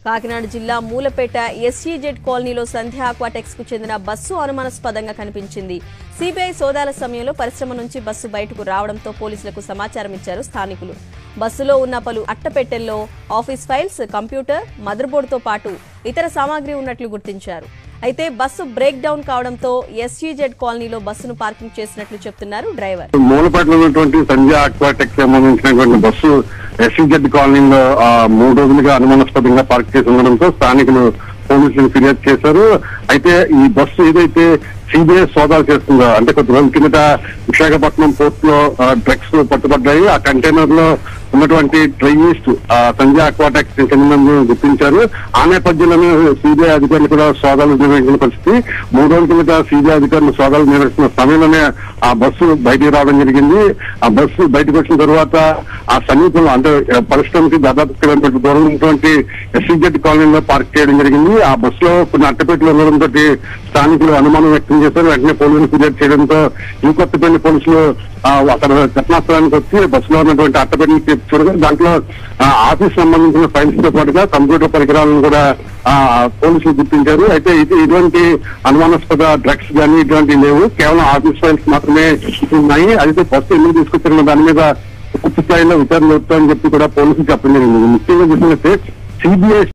కాకినాడ జిల్లా మూలపేట ఎస్ఈజెడ్ కాలనీలో సంధ్య అక్వాటెక్స్ కు చెందిన బస్సు అనుమానాస్పదంగా కనిపించింది సిబిఐ సోదాల సమయంలో పరిశ్రమ నుంచి బస్సు బయటకు రావడంతో పోలీసులకు సమాచారం ఇచ్చారు స్థానికులు బస్సులో ఉన్న పలు అట్టపెట్టెల్లో ఆఫీస్ ఫైల్స్ కంప్యూటర్ మదర్ బోర్డుతో పాటు ఇతర సామాగ్రి ఉన్నట్లు గుర్తించారు అయితే బస్సు బ్రేక్ డౌన్ కావడంతో ఎస్ఈజెడ్ కాలనీలో బస్సును పార్కింగ్ చేసినట్లు చెప్తున్నారు డ్రైవర్ మూలపేటలో ఉన్నటువంటి సంజయ్ అక్వాటెక్ సంబంధించినటువంటి బస్సు ఎస్సీజెడ్ కాలనీలో ఆ, మూడు రోజులుగా అనుమానాస్పదంగా పార్క్ చేసి ఉండడంతో స్థానికులు పోలీసులు ఫిర్యాదు చేశారు అయితే ఈ బస్సు ఏదైతే సిబిఐ సోదాలు చేస్తుందో అంటే కొద్ది రోజుల కిందట విశాఖపట్నం పోర్ట్ లో డ్రగ్స్ పట్టుబడ్డాయి ఆ కంటైనర్ లో ఉన్నటువంటి డ్రై ఈస్ట్ సంజయ్ అక్వాటెక్ చెందినందు గుర్తించారు ఆ నేపథ్యంలోనే సిబిఐ అధికారులు కూడా సోదాలు నిర్వహించిన పరిస్థితి మూడు రోజుల కిందట సిబిఐ అధికారులు సోదాలు నిర్వహిస్తున్న సమయంలోనే ఆ బస్సు బయటికి రావడం జరిగింది ఆ బస్సు బయటకు వచ్చిన తర్వాత ఆ సమీపంలో అంటే పరిశ్రమకి దాదాపు కిలోమీటర్ దూరం ఉన్నటువంటి ఎస్సీజెడ్ కాలనీలో పార్క్ చేయడం జరిగింది ఆ బస్సులో కొన్ని అట్టపెట్టలు ఉండడంతో స్థానికులు అనుమానం వ్యక్తం చేశారు వెంటనే పోలీసులు ఫిర్యాదు చేయడంతో ఇంకొత్తపల్లి పోలీసులు ఆ, అక్కడ ఘటనాస్థలానికి వచ్చి బస్సులో ఉన్నటువంటి అట్టపెట్టలు చూడగా దాంట్లో ఆ, ఆఫీస్ సంబంధించిన ఫైల్స్ తో పాటుగా కంప్యూటర్ పరికరాలను కూడా ఆ, పోలీసులు గుర్తించారు అయితే ఇది ఇటువంటి అనుమానాస్పద డ్రగ్స్ కానీ ఇటువంటివి లేవు కేవలం ఆఫీస్ ఫైల్స్ మాత్రమే ఉన్నాయి అయితే బస్సు ఎందుకు తీసుకొచ్చారన్న దాని మీద పూర్తి స్థాయిలో విచారణ జరుగుతుందని చెప్పి కూడా పోలీసులు చెప్పడం జరిగింది ముఖ్యంగా చూసినట్టే సిబిఐ